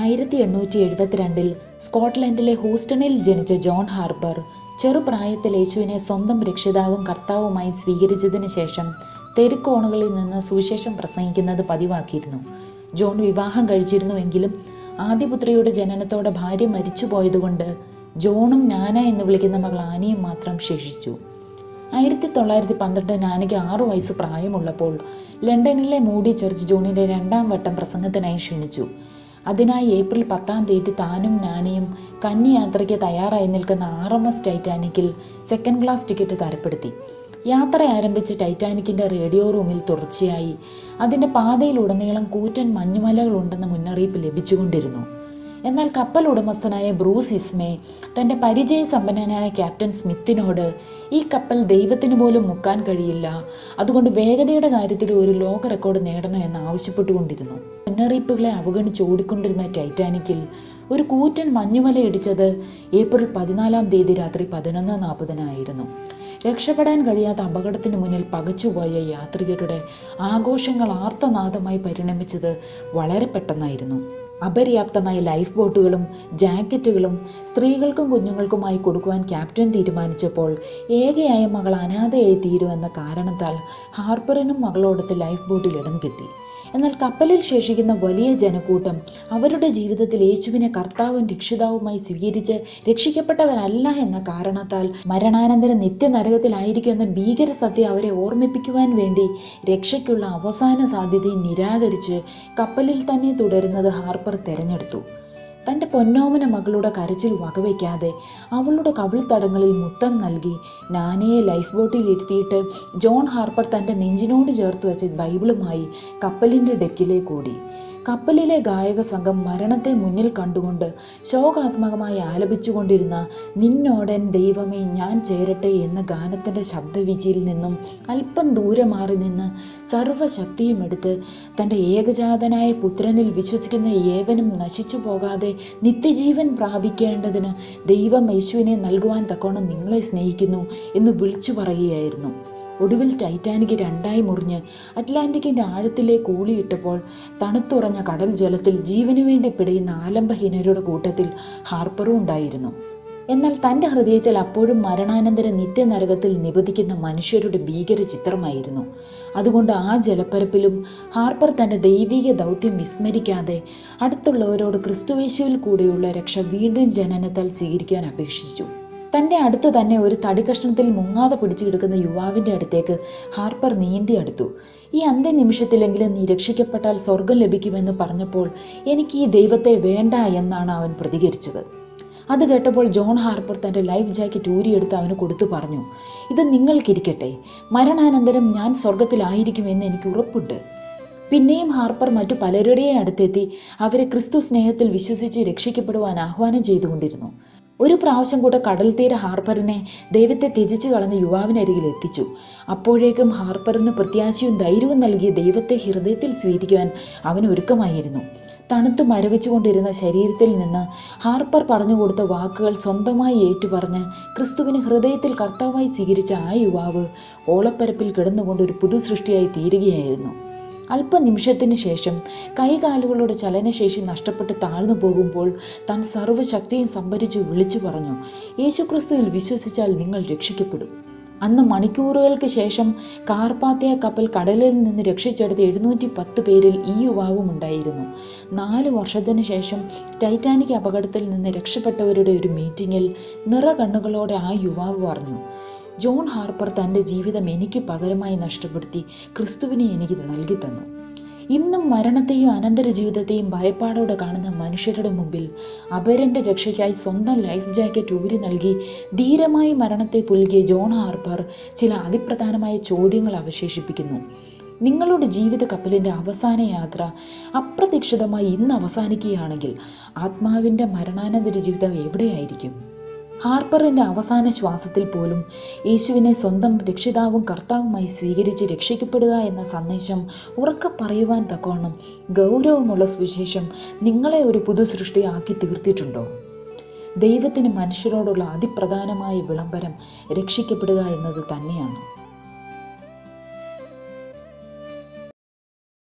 ആയിരത്തി എണ്ണൂറ്റി എഴുപത്തിരണ്ടിൽ സ്കോട്ട്ലൻഡിലെ ഹൂസ്റ്റണിൽ ജനിച്ച ജോൺ ഹാർപ്പർ ചെറുപ്രായത്തിൽ യേശുവിനെ സ്വന്തം രക്ഷിതാവും കർത്താവുമായി സ്വീകരിച്ചതിന് ശേഷം തെരുക്കോണുകളിൽ നിന്ന് സുവിശേഷം പ്രസംഗിക്കുന്നത് പതിവാക്കിയിരുന്നു ജോൺ വിവാഹം കഴിച്ചിരുന്നുവെങ്കിലും ആദ്യപുത്രിയുടെ ജനനത്തോടെ ഭാര്യ മരിച്ചുപോയതുകൊണ്ട് ജോണും നാന എന്ന് വിളിക്കുന്ന മകൾ ആനയും മാത്രം ശേഷിച്ചു ആയിരത്തി തൊള്ളായിരത്തി പന്ത്രണ്ട് നാനയ്ക്ക് ആറു വയസ്സ് പ്രായമുള്ളപ്പോൾ ലണ്ടനിലെ മൂഡി ചർച്ച് ജോണിൻ്റെ രണ്ടാം വട്ടം പ്രസംഗത്തിനായി ക്ഷണിച്ചു അതിനായി ഏപ്രിൽ പത്താം തീയതി താനും നാനയും കന്നി യാത്രയ്ക്ക് തയ്യാറായി നിൽക്കുന്ന ആർ എം എസ് ടൈറ്റാനിക്കിൽ സെക്കൻഡ് ക്ലാസ് ടിക്കറ്റ് തരപ്പെടുത്തി യാത്ര ആരംഭിച്ച ടൈറ്റാനിക്കിൻ്റെ റേഡിയോ റൂമിൽ തുടർച്ചയായി അതിൻ്റെ പാതയിലുടനീളം കൂറ്റൻ മഞ്ഞുമലകളുണ്ടെന്ന മുന്നറിയിപ്പ് ലഭിച്ചുകൊണ്ടിരുന്നു എന്നാൽ കപ്പൽ ഉടമസ്ഥനായ ബ്രൂസ് ഇസ്മേ തൻ്റെ പരിചയസമ്പന്നനായ ക്യാപ്റ്റൻ സ്മിത്തിനോട് ഈ കപ്പൽ ദൈവത്തിന് പോലും മുക്കാൻ കഴിയില്ല അതുകൊണ്ട് വേഗതയുടെ കാര്യത്തിൽ ഒരു ലോക റെക്കോർഡ് നേടണമെന്ന് ആവശ്യപ്പെട്ടുകൊണ്ടിരുന്നു മുന്നറിയിപ്പുകളെ അവഗണിച്ച് ഓടിക്കൊണ്ടിരുന്ന ടൈറ്റാനിക്കിൽ ഒരു കൂറ്റൻ മഞ്ഞുമല ഇടിച്ചത് ഏപ്രിൽ പതിനാലാം തീയതി രാത്രി പതിനൊന്ന് നാൽപ്പതിനായിരുന്നു രക്ഷപ്പെടാൻ കഴിയാത്ത അപകടത്തിന് മുന്നിൽ പകച്ചുപോയ യാത്രികരുടെ ആഘോഷങ്ങൾ ആർത്തനാദമായി പരിണമിച്ചത് വളരെ പെട്ടെന്നായിരുന്നു അപര്യാപ്തമായ ലൈഫ് ബോട്ടുകളും ജാക്കറ്റുകളും സ്ത്രീകൾക്കും കുഞ്ഞുങ്ങൾക്കുമായി കൊടുക്കുവാൻ ക്യാപ്റ്റൻ തീരുമാനിച്ചപ്പോൾ ഏകയായ മകൾ അനാഥയായി തീരുമെന്ന കാരണത്താൽ ഹാർപ്പറിനും മകളോടൊത്ത് ലൈഫ് ബോട്ടിൽ ഇടം കിട്ടി എന്നാൽ കപ്പലിൽ ശേഷിക്കുന്ന വലിയ ജനക്കൂട്ടം അവരുടെ ജീവിതത്തിൽ യേശുവിനെ കർത്താവും രക്ഷിതാവുമായി സ്വീകരിച്ച് രക്ഷിക്കപ്പെട്ടവരല്ല എന്ന കാരണത്താൽ മരണാനന്തരം നിത്യനരകത്തിലായിരിക്കുമെന്ന ഭീകര സത്യം അവരെ ഓർമ്മിപ്പിക്കുവാൻ വേണ്ടി രക്ഷയ്ക്കുള്ള അവസാന സാധ്യതയെ നിരാകരിച്ച് കപ്പലിൽ തന്നെ തുടരുന്നത് ഹാർപ്പർ തിരഞ്ഞെടുത്തു തൻ്റെ പൊന്നോമന മകളുടെ കരച്ചിൽ വകവയ്ക്കാതെ അവളുടെ കവിൾത്തടങ്ങളിൽ മുത്തം നൽകി നാനയെ ലൈഫ് ബോട്ടിൽ ഇരുത്തിയിട്ട് ജോൺ ഹാർപ്പർ തൻ്റെ നെഞ്ചിനോട് ചേർത്ത് വെച്ച ബൈബിളുമായി കപ്പലിൻ്റെ ഡെക്കിലേക്ക് ഓടി കപ്പലിലെ ഗായക സംഘം മരണത്തെ മുന്നിൽ കണ്ടുകൊണ്ട് ശോകാത്മകമായി ആലപിച്ചുകൊണ്ടിരുന്ന നിന്നോടൻ ദൈവമേ ഞാൻ ചേരട്ടെ എന്ന ഗാനത്തിൻ്റെ ശബ്ദവിജിയിൽ നിന്നും അല്പം ദൂരെ മാറി നിന്ന് സർവ്വശക്തിയും എടുത്ത് തൻ്റെ ഏകജാതനായ പുത്രനിൽ വിശ്വസിക്കുന്ന ഏവനും നശിച്ചു പോകാതെ നിത്യജീവൻ പ്രാപിക്കേണ്ടതിന് ദൈവം യേശുവിനെ നൽകുവാൻ തക്കോണം നിങ്ങളെ സ്നേഹിക്കുന്നു എന്ന് വിളിച്ചു പറയുകയായിരുന്നു ഒടുവിൽ ടൈറ്റാനിക് രണ്ടായി മുറിഞ്ഞ് അറ്റ്ലാന്റിക്കിൻ്റെ ആഴത്തിലേക്ക് ഊളിയിട്ടപ്പോൾ തണുത്തുറഞ്ഞ കടൽ ജലത്തിൽ ജീവനു വേണ്ടി പിടയുന്ന ആലംബഹീനരുടെ കൂട്ടത്തിൽ ഹാർപ്പറും ഉണ്ടായിരുന്നു എന്നാൽ തൻ്റെ ഹൃദയത്തിൽ അപ്പോഴും മരണാനന്തര നിത്യനരകത്തിൽ നിബന്ധിക്കുന്ന മനുഷ്യരുടെ ഭീകര ചിത്രമായിരുന്നു അതുകൊണ്ട് ആ ജലപ്പരപ്പിലും ഹാർപ്പർ തൻ്റെ ദൈവിക ദൗത്യം വിസ്മരിക്കാതെ അടുത്തുള്ളവരോട് ക്രിസ്തുവേശുവിൽ കൂടെയുള്ള രക്ഷ വീണ്ടും ജനനത്താൽ സ്വീകരിക്കാൻ അപേക്ഷിച്ചു തൻ്റെ അടുത്ത് തന്നെ ഒരു തടി കഷ്ണത്തിൽ മുങ്ങാതെ പിടിച്ചു കിടക്കുന്ന യുവാവിൻ്റെ അടുത്തേക്ക് ഹാർപ്പർ നീന്തി അടുത്തു ഈ അന്ത്യനിമിഷത്തിലെങ്കിലും നീ രക്ഷിക്കപ്പെട്ടാൽ സ്വർഗം ലഭിക്കുമെന്ന് പറഞ്ഞപ്പോൾ എനിക്ക് ഈ ദൈവത്തെ വേണ്ട എന്നാണ് അവൻ പ്രതികരിച്ചത് അത് കേട്ടപ്പോൾ ജോൺ ഹാർപ്പർ തൻ്റെ ലൈഫ് ജാക്കറ്റ് ഊരിയെടുത്ത് അവന് കൊടുത്തു പറഞ്ഞു ഇത് നിങ്ങൾക്കിരിക്കട്ടെ മരണാനന്തരം ഞാൻ സ്വർഗത്തിലായിരിക്കുമെന്ന് എനിക്ക് ഉറപ്പുണ്ട് പിന്നെയും ഹാർപ്പർ മറ്റു പലരുടെയും അടുത്തെത്തി അവരെ ക്രിസ്തു സ്നേഹത്തിൽ വിശ്വസിച്ച് രക്ഷിക്കപ്പെടുവാൻ ആഹ്വാനം ചെയ്തുകൊണ്ടിരുന്നു ഒരു പ്രാവശ്യം കൂടെ കടൽ തീര ഹാർപ്പറിനെ ദൈവത്തെ ത്യജിച്ചു കളഞ്ഞ യുവാവിനരികിൽ എത്തിച്ചു അപ്പോഴേക്കും ഹാർപ്പറിന് പ്രത്യാശയും ധൈര്യവും നൽകിയ ദൈവത്തെ ഹൃദയത്തിൽ സ്വീകരിക്കുവാൻ അവൻ ഒരുക്കമായിരുന്നു തണുത്തു മരവിച്ചുകൊണ്ടിരുന്ന ശരീരത്തിൽ നിന്ന് ഹാർപ്പർ പറഞ്ഞു കൊടുത്ത വാക്കുകൾ സ്വന്തമായി ഏറ്റുപറഞ്ഞ് ക്രിസ്തുവിന് ഹൃദയത്തിൽ കർത്താവായി സ്വീകരിച്ച ആ യുവാവ് ഓളപ്പരപ്പിൽ കിടന്നുകൊണ്ട് ഒരു പുതു സൃഷ്ടിയായി തീരുകയായിരുന്നു അല്പനിമിഷത്തിന് ശേഷം കൈകാലുകളുടെ ചലനശേഷി നഷ്ടപ്പെട്ട് താഴ്ന്നു പോകുമ്പോൾ താൻ സർവ്വശക്തിയും സംഭരിച്ചു വിളിച്ചു പറഞ്ഞു യേശുക്രിസ്തുവിൽ വിശ്വസിച്ചാൽ നിങ്ങൾ രക്ഷിക്കപ്പെടും അന്ന് മണിക്കൂറുകൾക്ക് ശേഷം കാർപ്പാത്തിയ കപ്പൽ കടലിൽ നിന്ന് രക്ഷിച്ചെടുത്ത എഴുന്നൂറ്റി പത്ത് പേരിൽ ഈ യുവാവും ഉണ്ടായിരുന്നു നാല് വർഷത്തിന് ശേഷം ടൈറ്റാനിക് അപകടത്തിൽ നിന്ന് രക്ഷപ്പെട്ടവരുടെ ഒരു മീറ്റിങ്ങിൽ നിറകണ്ണുകളോടെ ആ യുവാവ് പറഞ്ഞു ജോൺ ഹാർപ്പർ തൻ്റെ ജീവിതം എനിക്ക് പകരമായി നഷ്ടപ്പെടുത്തി ക്രിസ്തുവിനെ എനിക്ക് നൽകി തന്നു ഇന്നും മരണത്തെയും അനന്തര ജീവിതത്തെയും ഭയപ്പാടോടെ കാണുന്ന മനുഷ്യരുടെ മുമ്പിൽ അപരൻ്റെ രക്ഷയ്ക്കായി സ്വന്തം ലൈഫ് ജാക്കറ്റ് ഊരി നൽകി ധീരമായി മരണത്തെ പുൽകിയ ജോൺ ഹാർപ്പർ ചില അതിപ്രധാനമായ ചോദ്യങ്ങൾ അവശേഷിപ്പിക്കുന്നു നിങ്ങളുടെ ജീവിത കപ്പലിൻ്റെ അവസാന യാത്ര അപ്രതീക്ഷിതമായി ഇന്ന് അവസാനിക്കുകയാണെങ്കിൽ ആത്മാവിൻ്റെ മരണാനന്തര ജീവിതം എവിടെയായിരിക്കും ഹാർപ്പറിൻ്റെ അവസാന ശ്വാസത്തിൽ പോലും യേശുവിനെ സ്വന്തം രക്ഷിതാവും കർത്താവുമായി സ്വീകരിച്ച് രക്ഷിക്കപ്പെടുക എന്ന സന്ദേശം ഉറക്കെ പറയുവാൻ തക്കോണം ഗൗരവമുള്ള സുവിശേഷം നിങ്ങളെ ഒരു പുതു സൃഷ്ടിയാക്കി തീർത്തിട്ടുണ്ടോ ദൈവത്തിന് മനുഷ്യരോടുള്ള അതിപ്രധാനമായ വിളംബരം രക്ഷിക്കപ്പെടുക എന്നത് തന്നെയാണ്